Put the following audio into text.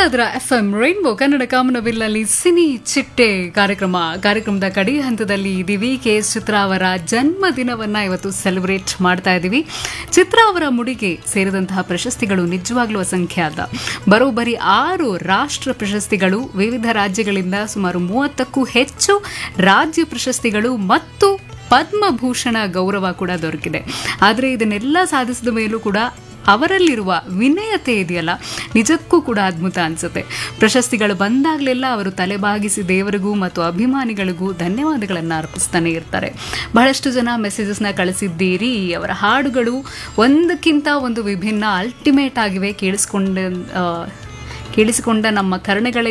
ಕೇಳ್ತಾ ಇದ್ರ F M rainbow Kannada ಕಾಮನಬಿಲ್ನಲ್ಲಿ ಸಿನಿ ಚಿಟ್ಟೆ ಕಾರ್ಯಕ್ರಮ ಕಾರ್ಯಕ್ರಮದ ಕಡೆ ಹಂತದಲ್ಲಿ ಇದೀವಿ ಕೆ ಎಸ್ ಚಿತ್ರ ಅವರ ಜನ್ಮದಿನವನ್ನ ಇವತ್ತು ಸೆಲೆಬ್ರೇಟ್ ಮಾಡ್ತಾ ಇದ್ದೀವಿ ಚಿತ್ರ ಅವರ ಮುಡಿಗೆ ಸೇರಿದಂತಹ ಪ್ರಶಸ್ತಿಗಳು ನಿಜವಾಗ್ಲೂ ಅಸಂಖ್ಯಾತ ಬರೋಬ್ಬರಿ ಆರು ರಾಷ್ಟ್ರ ಪ್ರಶಸ್ತಿಗಳು ವಿವಿಧ ರಾಜ್ಯಗಳಿಂದ ಸುಮಾರು ಮೂವತ್ತಕ್ಕೂ ಹೆಚ್ಚು ರಾಜ್ಯ ಪ್ರಶಸ್ತಿಗಳು ಮತ್ತು ಪದ್ಮಭೂಷಣ ಗೌರವ ಕೂಡ ದೊರಕಿದೆ ಆದರೆ ಇದನ್ನೆಲ್ಲ ಸಾಧಿಸಿದ ಮೇಲೂ ಕೂಡ ಅವರಲ್ಲಿರುವ ವಿನಯತೆ ಇದೆಯಲ್ಲ ನಿಜಕ್ಕೂ ಕೂಡ ಅದ್ಭುತ ಅನ್ಸುತ್ತೆ ಪ್ರಶಸ್ತಿಗಳು ಬಂದಾಗಲೆಲ್ಲ ಅವರು ತಲೆಬಾಗಿಸಿ ದೇವರಿಗೂ ಮತ್ತು ಅಭಿಮಾನಿಗಳಿಗೂ ಧನ್ಯವಾದಗಳನ್ನು ಅರ್ಪಿಸ್ತಾನೆ ಇರ್ತಾರೆ ಬಹಳಷ್ಟು ಜನ ಮೆಸೇಜಸ್ನ ಕಳಿಸಿದ್ದೀರಿ ಅವರ ಹಾಡುಗಳು ಒಂದಕ್ಕಿಂತ ಒಂದು ವಿಭಿನ್ನ ಅಲ್ಟಿಮೇಟ್ ಆಗಿವೆ ಕೇಳಿಸ್ಕೊಂಡ ಆ, ಕೇಳಿಸಿಕೊಂಡ ನಮ್ಮ ಕರ್ಣಗಳೇ